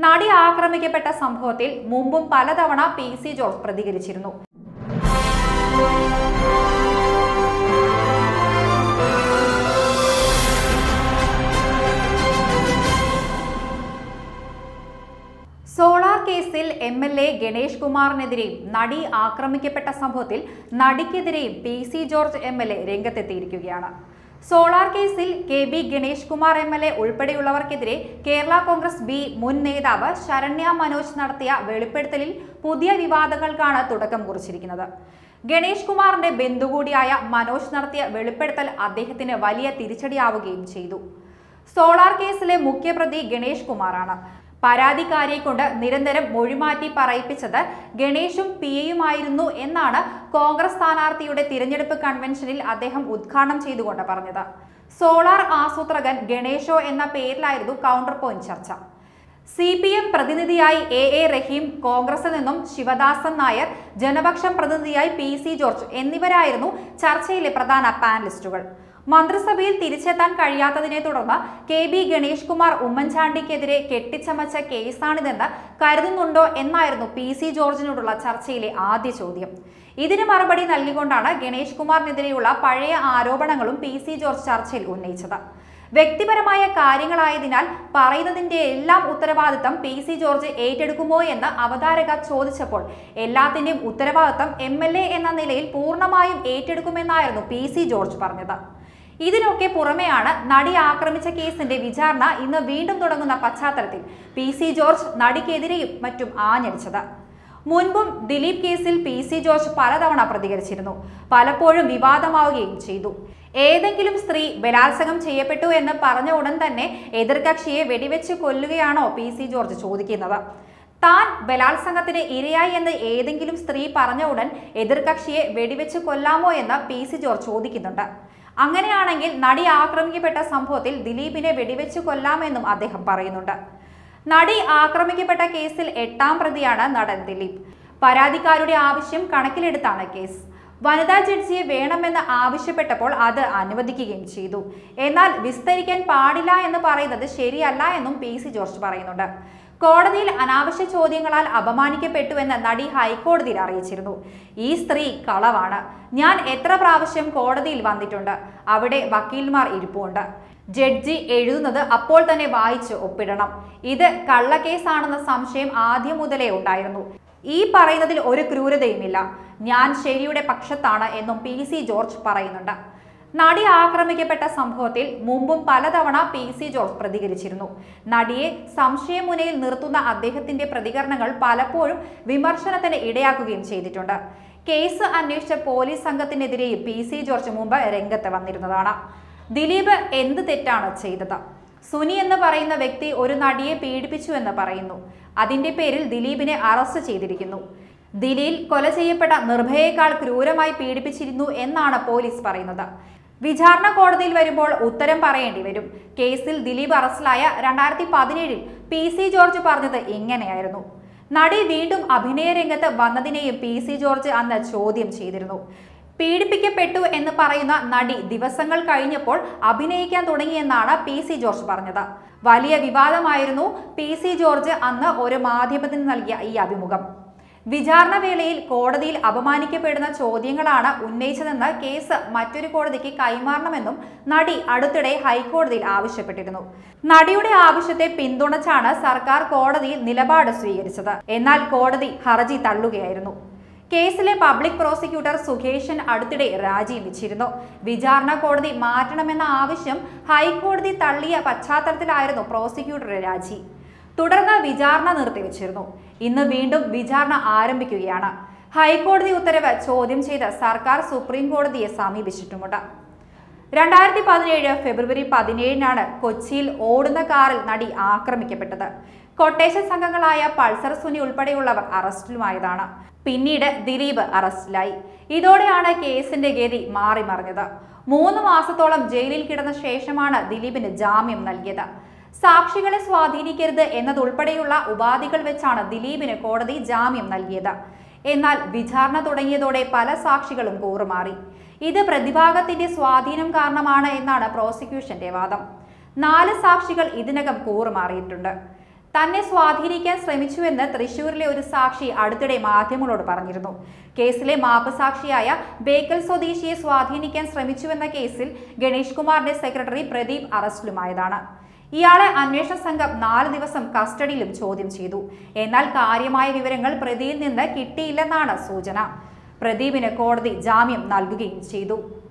നടി ആക്രമിക്കപ്പെട്ട സംഭവത്തിൽ മുമ്പും പലതവണ പി സി ജോർജ് പ്രതികരിച്ചിരുന്നു സോളാർ കേസിൽ എം എൽ എ ഗണേഷ് കുമാറിനെതിരെയും നടി ആക്രമിക്കപ്പെട്ട സംഭവത്തിൽ നടിക്കെതിരെയും P C George M L A രംഗത്തെത്തിയിരിക്കുകയാണ് സോളാർ കേസിൽ K B Ganesh Kumar M L A ഉൾപ്പെടെയുള്ളവർക്കെതിരെ കേരള കോൺഗ്രസ് ബി മുൻ നേതാവ് ശരണ്യ മനോജ് നടത്തിയ വെളിപ്പെടുത്തലിൽ പുതിയ വിവാദങ്ങൾക്കാണ് തുടക്കം കുറിച്ചിരിക്കുന്നത് ഗണേഷ് കുമാറിന്റെ ബന്ധു കൂടിയായ മനോജ് നടത്തിയ വെളിപ്പെടുത്തൽ അദ്ദേഹത്തിന് വലിയ തിരിച്ചടിയാവുകയും ചെയ്തു സോളാർ കേസിലെ മുഖ്യപ്രതി ഗണേഷ് കുമാറാണ് പരാതിക്കാരിയെ കൊണ്ട് നിരന്തരം മൊഴിമാറ്റി പറയിപ്പിച്ചത് ഗണേഷും പി എയുമായിരുന്നു എന്നാണ് കോൺഗ്രസ് സ്ഥാനാർത്ഥിയുടെ തിരഞ്ഞെടുപ്പ് കൺവെൻഷനിൽ അദ്ദേഹം ഉദ്ഘാടനം ചെയ്തുകൊണ്ട് പറഞ്ഞത് സോളാർ ആസൂത്രകൻ ഗണേഷോ എന്ന പേരിലായിരുന്നു കൗണ്ടർ പോയിന്റ് ചർച്ച സി പി എം പ്രതിനിധിയായി എ എ റഹീം കോൺഗ്രസിൽ നിന്നും ശിവദാസൻ നായർ ജനപക്ഷം പ്രതിനിധിയായി പി സി ജോർജ് എന്നിവരായിരുന്നു ചർച്ചയിലെ പ്രധാന പാനലിസ്റ്റുകൾ മന്ത്രിസഭയിൽ തിരിച്ചെത്താൻ കഴിയാത്തതിനെ തുടർന്ന് കെ ബി ഗണേഷ് കുമാർ ഉമ്മൻചാണ്ടിക്കെതിരെ കെട്ടിച്ചമച്ച കേസാണിതെന്ന് കരുതുന്നുണ്ടോ എന്നായിരുന്നു പി സി ജോർജിനോടുള്ള ചർച്ചയിലെ ആദ്യ ചോദ്യം ഇതിന് മറുപടി നൽകിക്കൊണ്ടാണ് ഗണേഷ് കുമാറിനെതിരെയുള്ള പഴയ ആരോപണങ്ങളും പി സി ജോർജ് ചർച്ചയിൽ ഉന്നയിച്ചത് വ്യക്തിപരമായ കാര്യങ്ങളായതിനാൽ പറയുന്നതിന്റെ എല്ലാം ഉത്തരവാദിത്തം പി സി ജോർജ് ഏറ്റെടുക്കുമോ എന്ന് അവതാരക ചോദിച്ചപ്പോൾ എല്ലാത്തിന്റെയും ഉത്തരവാദിത്തം എം എൽ എ എന്ന നിലയിൽ പൂർണ്ണമായും ഏറ്റെടുക്കുമെന്നായിരുന്നു പി സി ജോർജ് പറഞ്ഞത് ഇതിനൊക്കെ പുറമെയാണ് നടി ആക്രമിച്ച കേസിന്റെ വിചാരണ ഇന്ന് വീണ്ടും തുടങ്ങുന്ന പശ്ചാത്തലത്തിൽ പി സി ജോർജ് നടിക്കെതിരെയും മറ്റും ആഞ്ഞടിച്ചത് മുൻപും ദിലീപ് കേസിൽ പി സി ജോർജ് പലതവണ പ്രതികരിച്ചിരുന്നു പലപ്പോഴും വിവാദമാവുകയും ചെയ്തു ഏതെങ്കിലും സ്ത്രീ ബലാത്സംഗം ചെയ്യപ്പെട്ടു എന്ന് പറഞ്ഞ ഉടൻ തന്നെ എതിർകക്ഷിയെ വെടിവെച്ച് കൊല്ലുകയാണോ പി സി ജോർജ് ചോദിക്കുന്നത് താൻ ബലാത്സംഗത്തിന് ഇരയായി എന്ന് ഏതെങ്കിലും സ്ത്രീ പറഞ്ഞ ഉടൻ എതിർകക്ഷിയെ വെടിവെച്ച് കൊല്ലാമോ എന്ന് പി സി ജോർജ് ചോദിക്കുന്നുണ്ട് അങ്ങനെയാണെങ്കിൽ നടി ആക്രമിക്കപ്പെട്ട സംഭവത്തിൽ ദിലീപിനെ വെടിവെച്ച് കൊല്ലാമെന്നും അദ്ദേഹം പറയുന്നുണ്ട് നടി ആക്രമിക്കപ്പെട്ട കേസിൽ എട്ടാം പ്രതിയാണ് നടൻ ദിലീപ് പരാതിക്കാരുടെ ആവശ്യം കണക്കിലെടുത്താണ് കേസ് വനിതാ ജഡ്ജിയെ വേണമെന്ന് ആവശ്യപ്പെട്ടപ്പോൾ അത് അനുവദിക്കുകയും ചെയ്തു എന്നാൽ വിസ്തരിക്കാൻ പാടില്ല എന്ന് പറയുന്നത് ശരിയല്ല എന്നും പി സി ജോർജ് പറയുന്നുണ്ട് കോടതിയിൽ അനാവശ്യ ചോദ്യങ്ങളാൽ അപമാനിക്കപ്പെട്ടുവെന്ന് നടി ഹൈക്കോടതിയിൽ അറിയിച്ചിരുന്നു ഈ സ്ത്രീ കളവാണ് ഞാൻ എത്ര പ്രാവശ്യം കോടതിയിൽ വന്നിട്ടുണ്ട് അവിടെ വക്കീൽമാർ ഇരിപ്പുണ്ട് ജഡ്ജി എഴുതുന്നത് അപ്പോൾ തന്നെ വായിച്ച് ഒപ്പിടണം ഇത് കള്ളക്കേസാണെന്ന സംശയം ആദ്യം മുതലേ ഉണ്ടായിരുന്നു ഈ പറയുന്നതിൽ ഒരു ക്രൂരതയുമില്ല ഞാൻ ശരിയുടെ പക്ഷത്താണ് എന്നും പി സി ജോർജ് പറയുന്നുണ്ട് നടി ആക്രമിക്കപ്പെട്ട സംഭവത്തിൽ മുമ്പും പലതവണ പി സി ജോർജ് പ്രതികരിച്ചിരുന്നു നടിയെ സംശയമുനയിൽ നിർത്തുന്ന അദ്ദേഹത്തിന്റെ പ്രതികരണങ്ങൾ പലപ്പോഴും വിമർശനത്തിന് ഇടയാക്കുകയും ചെയ്തിട്ടുണ്ട് കേസ് അന്വേഷിച്ച പോലീസ് സംഘത്തിനെതിരെയും പി സി ജോർജ് മുമ്പ് രംഗത്ത് വന്നിരുന്നതാണ് ദിലീപ് എന്ത് തെറ്റാണ് ചെയ്തത് സുനി എന്ന് പറയുന്ന വ്യക്തി ഒരു നടിയെ പീഡിപ്പിച്ചു എന്ന് പറയുന്നു അതിന്റെ പേരിൽ ദിലീപിനെ അറസ്റ്റ് ചെയ്തിരിക്കുന്നു ദിലീൽ കൊല ചെയ്യപ്പെട്ട നിർഭയേക്കാൾ ക്രൂരമായി പീഡിപ്പിച്ചിരുന്നു എന്നാണ് പോലീസ് പറയുന്നത് വിചാരണ കോടതിയിൽ വരുമ്പോൾ ഉത്തരം പറയേണ്ടി വരും കേസിൽ ദിലീപ് അറസ്റ്റിലായ രണ്ടായിരത്തി പതിനേഴിൽ പി സി ജോർജ് പറഞ്ഞത് ഇങ്ങനെയായിരുന്നു നടി വീണ്ടും അഭിനയ രംഗത്ത് വന്നതിനെയും പി സി ജോർജ് അന്ന് ചോദ്യം ചെയ്തിരുന്നു പീഡിപ്പിക്കപ്പെട്ടു എന്ന് പറയുന്ന നടി ദിവസങ്ങൾ കഴിഞ്ഞപ്പോൾ അഭിനയിക്കാൻ തുടങ്ങിയെന്നാണ് പി സി ജോർജ് പറഞ്ഞത് വലിയ വിവാദമായിരുന്നു പി സി ജോർജ് അന്ന് ഒരു മാധ്യമത്തിന് നൽകിയ ഈ അഭിമുഖം വിചാരണ വേളയിൽ കോടതിയിൽ അപമാനിക്കപ്പെടുന്ന ചോദ്യങ്ങളാണ് ഉന്നയിച്ചതെന്ന് കേസ് മറ്റൊരു കോടതിക്ക് കൈമാറണമെന്നും നടി അടുത്തിടെ ഹൈക്കോടതിയിൽ ആവശ്യപ്പെട്ടിരുന്നു നടിയുടെ ആവശ്യത്തെ പിന്തുണച്ചാണ് സർക്കാർ കോടതിയിൽ നിലപാട് സ്വീകരിച്ചത് എന്നാൽ കോടതി ഹർജി തള്ളുകയായിരുന്നു കേസിലെ പബ്ലിക് പ്രോസിക്യൂട്ടർ സുഖേഷൻ അടുത്തിടെ രാജിവെച്ചിരുന്നു വിചാരണ കോടതി മാറ്റണമെന്ന ആവശ്യം ഹൈക്കോടതി തള്ളിയ പശ്ചാത്തലത്തിലായിരുന്നു പ്രോസിക്യൂട്ടറുടെ രാജി തുടർന്ന് വിചാരണ നിർത്തിവെച്ചിരുന്നു ഇന്ന് വീണ്ടും വിചാരണ ആരംഭിക്കുകയാണ് ഹൈക്കോടതി ഉത്തരവ് ചോദ്യം ചെയ്ത് സർക്കാർ സുപ്രീം കോടതിയെ സമീപിച്ചിട്ടുമുണ്ട് രണ്ടായിരത്തി പതിനേഴ് ഫെബ്രുവരി പതിനേഴിനാണ് കൊച്ചിയിൽ ഓടുന്ന കാറിൽ നടി ആക്രമിക്കപ്പെട്ടത് കൊട്ടേഷൻ സംഘങ്ങളായ പൾസർ സുനി ഉൾപ്പെടെയുള്ളവർ അറസ്റ്റിലുമായതാണ് പിന്നീട് ദിലീപ് അറസ്റ്റിലായി ഇതോടെയാണ് കേസിന്റെ ഗതി മാറി മറിഞ്ഞത് മൂന്ന് മാസത്തോളം ജയിലിൽ കിടന്ന ശേഷമാണ് ദിലീപിന് ജാമ്യം നൽകിയത് സാക്ഷികളെ സ്വാധീനിക്കരുത് എന്നതുൾപ്പെടെയുള്ള ഉപാധികൾ വെച്ചാണ് ദിലീപിന് കോടതി ജാമ്യം നൽകിയത് എന്നാൽ വിചാരണ തുടങ്ങിയതോടെ പല സാക്ഷികളും കൂറുമാറി ഇത് പ്രതിഭാഗത്തിന്റെ സ്വാധീനം കാരണമാണ് എന്നാണ് പ്രോസിക്യൂഷന്റെ വാദം നാല് സാക്ഷികൾ ഇതിനകം കൂറുമാറിയിട്ടുണ്ട് തന്നെ സ്വാധീനിക്കാൻ ശ്രമിച്ചുവെന്ന് തൃശൂരിലെ ഒരു സാക്ഷി അടുത്തിടെ മാധ്യമങ്ങളോട് പറഞ്ഞിരുന്നു കേസിലെ മാപ്പ് സാക്ഷിയായ ബേക്കൽ സ്വദേശിയെ സ്വാധീനിക്കാൻ ശ്രമിച്ചുവെന്ന കേസിൽ ഗണേഷ് കുമാറിന്റെ സെക്രട്ടറി പ്രദീപ് അറസ്റ്റിലുമായതാണ് ഇയാളെ അന്വേഷണ സംഘം നാല് ദിവസം കസ്റ്റഡിയിലും ചോദ്യം ചെയ്തു എന്നാൽ കാര്യമായ വിവരങ്ങൾ പ്രതിയിൽ നിന്ന് കിട്ടിയില്ലെന്നാണ് സൂചന പ്രദീപിന് കോടതി ജാമ്യം നൽകുകയും ചെയ്തു